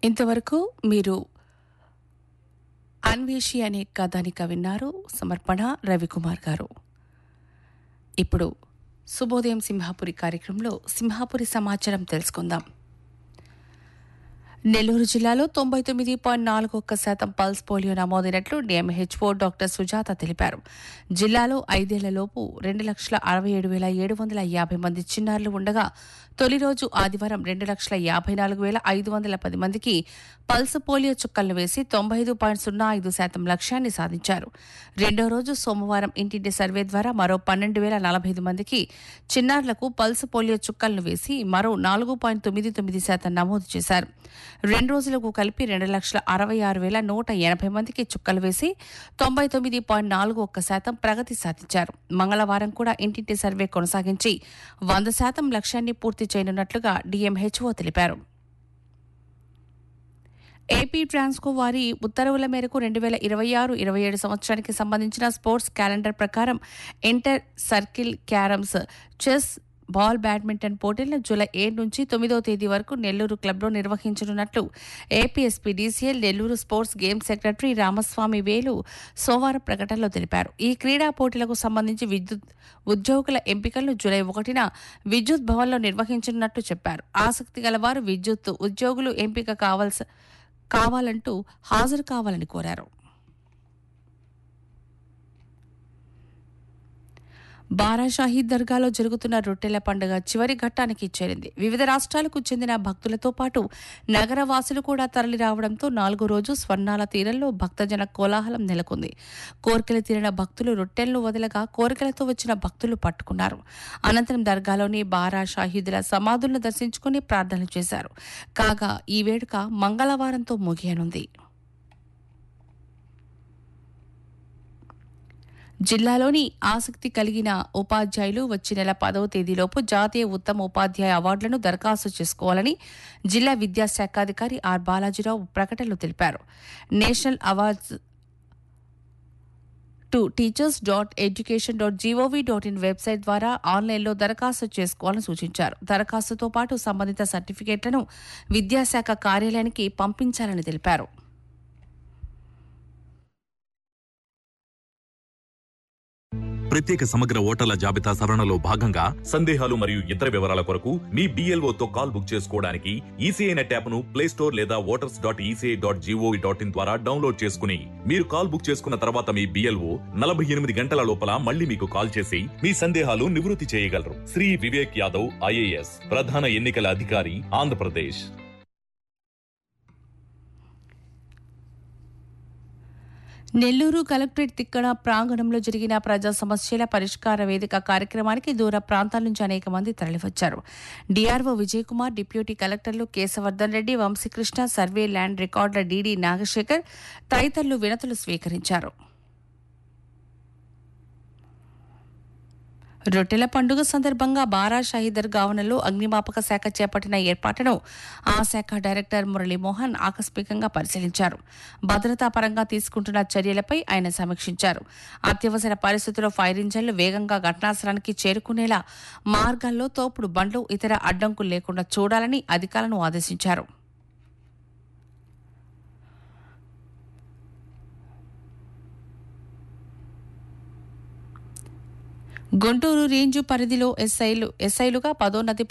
ఇంతవరకు మీరు అన్వేషి అనే కథానిక విన్నారు సమర్పణ రవికుమార్ గారు ఇప్పుడు శుభోదయం సింహాపురి కార్యక్రమంలో సింహాపురి సమాచారం తెలుసుకుందాం నెల్లూరు జిల్లాలో తొంభై తొమ్మిది పాయింట్ నాలుగు ఒక్క శాతం పల్స్ పోలియో నమోదైనట్లు డిఎంహెచ్ఓ డాక్టర్ సుజాత తెలిపారు జిల్లాలో ఐదేళ్లలోపు రెండు లక్షల అరవై ఏడు వేల ఏడు వందల యాభై మంది చిన్నారులు ఉండగా తొలి రోజు ఆదివారం రెండు లక్షల యాభై నాలుగు వేల ఐదు వందల పది మందికి పల్స్ పోలియో చుక్కలను వేసి తొంభై ఐదు పాయింట్ సున్నా ఐదు శాతం లక్ష్యాన్ని సాధించారు రెండో రోజు సోమవారం ఇంటింటి సర్వే ద్వారా మరో పన్నెండు వేల నలభై ఐదు మందికి చిన్నారులకు పల్స్ పోలియో చుక్కలను వేసి మరో నాలుగు పాయింట్ తొమ్మిది తొమ్మిది శాతం నమోదు చేశారు రెండు రోజులకు కలిపి రెండు లక్షల అరవై ఆరు వేల నూట ఎనభై మందికి చుక్కలు వేసి తొంభై తొమ్మిది పాయింట్ నాలుగు ఒక్క శాతం ప్రగతి సాధించారు మంగళవారం కూడా ఇంటింటి సర్వే కొనసాగించి వంద శాతం లక్ష్యాన్ని పూర్తి చేయనున్నట్లుగా డిఎంహెచ్ఓ తెలిపారు ఏపీ ట్రాన్స్కో వారి ఉత్తర్వుల మేరకు రెండు వేల ఇరవై ఆరు ఇరవై ఏడు సంవత్సరానికి సంబంధించిన స్పోర్ట్స్ క్యాలెండర్ ప్రకారం inter circle carroms chess ball badminton పోటీలను జూలై ఏడు నుంచి తొమ్మిదో తేదీ వరకు నెల్లూరు క్లబ్లో నిర్వహించనున్నట్లు APSP DCL Nellore sports games secretary Ramaswamy Velu సోమవారం ప్రకటనలో తెలిపారు ఈ క్రీడా పోటీలకు సంబంధించి విద్యుత్ ఉద్యోగుల ఎంపికలను జూలై ఒకటిన విద్యుత్ భవన్లో నిర్వహించనున్నట్లు చెప్పారు ఆసక్తి గలవారు విద్యుత్ ఉద్యోగులు ఎంపిక కావాల్సి కావాలంటూ హాజరు కావాలని కోరారు బారా షాహీద్ దర్గాలో జరుగుతున్న రొట్టెల పండుగ చివరి ఘట్టానికి చేరింది వివిధ రాష్ట్రాలకు చెందిన భక్తులతో పాటు నగరవాసులు కూడా తరలి రావడంతో నాలుగో రోజు స్వర్ణాల తీరంలో భక్తజన కోలాహలం నెలకొంది కోరికలు తీరిన భక్తులు రొట్టెలను వదలగా కోరికలతో వచ్చిన భక్తులు పట్టుకున్నారు అనంతరం దర్గాలోని బారా షాహీదుల సమాధులను దర్శించుకుని ప్రార్థనలు చేశారు కాగా ఈ వేడుక మంగళవారంతో ముగియనుంది జిల్లాలోని ఆసక్తి కలిగిన ఉపాధ్యాయులు వచ్చే నెల పదవ తేదీలోపు జాతీయ ఉత్తమ ఉపాధ్యాయ అవార్డులను దరఖాస్తు చేసుకోవాలని జిల్లా విద్యాశాఖాధికారి ఆర్ బాలాజీరావు ప్రకటనలో తెలిపారు national awards to teachers dot education dot gov dot in website ద్వారా ఆన్లైన్లో దరఖాస్తు చేసుకోవాలని సూచించారు దరఖాస్తుతో పాటు సంబంధిత సర్టిఫికేట్లను విద్యాశాఖ కార్యాలయానికి పంపించాలని తెలిపారు ప్రత్యేక సమగ్ర ఓటర్ల జాబితా సవరణలో భాగంగా సందేహాలు మరియు ఇతర వివరాల కొరకు మీ BLO తో కాల్ బుక్ చేసుకోవడానికి ఈసీఐ నెట్ యాప్ ను ప్లే స్టోర్ లేదా voters dot ECI dot gov dot in ద్వారా డౌన్లోడ్ చేసుకుని మీరు కాల్ బుక్ చేసుకున్న తర్వాత మీ బిఎల్ఓ నలభై ఎనిమిది గంటల లోపల మళ్ళీ మీకు కాల్ చేసి మీ సందేహాలు నివృత్తి చేయగలరు శ్రీ వివేక్ యాదవ్ ఐఏఎస్ ప్రధాన ఎన్నికల అధికారి ఆంధ్రప్రదేశ్ నెల్లూరు కలెక్టరేట్ తిక్కన ప్రాంగణంలో జరిగిన ప్రజా సమస్యల పరిష్కార వేదిక కార్యక్రమానికి దూర ప్రాంతాల నుంచి అనేక మంది తరలివచ్చారు డిఆర్ఓ విజయ్ కుమార్ డిప్యూటీ కలెక్టర్లు కేశవర్ధన్ రెడ్డి వంశీకృష్ణ సర్వే ల్యాండ్ రికార్డుల డీడీ నాగశేఖర్ తదితరులు వినతులు స్వీకరించారు రొట్టెల పండుగ సందర్భంగా బారా షాహీదర్ గావనలో అగ్నిమాపక శాఖ చేపట్టిన ఏర్పాటును ఆ శాఖ డైరెక్టర్ మురళీమోహన్ ఆకస్మికంగా పరిశీలించారు భద్రతా పరంగా తీసుకుంటున్న చర్యలపై ఆయన సమీక్షించారు అత్యవసర పరిస్థితుల్లో ఫైర్ ఇంజన్లు వేగంగా ఘటనాస్థలానికి చేరుకునేలా మార్గాల్లో తోపుడు బండ్లు ఇతర అడ్డంకులు లేకుండా చూడాలని అధికారులను ఆదేశించారు గుంటూరు రేంజు పరిధిలో ఎస్ఐలు ఎస్ఐలుగా పదోన్నతి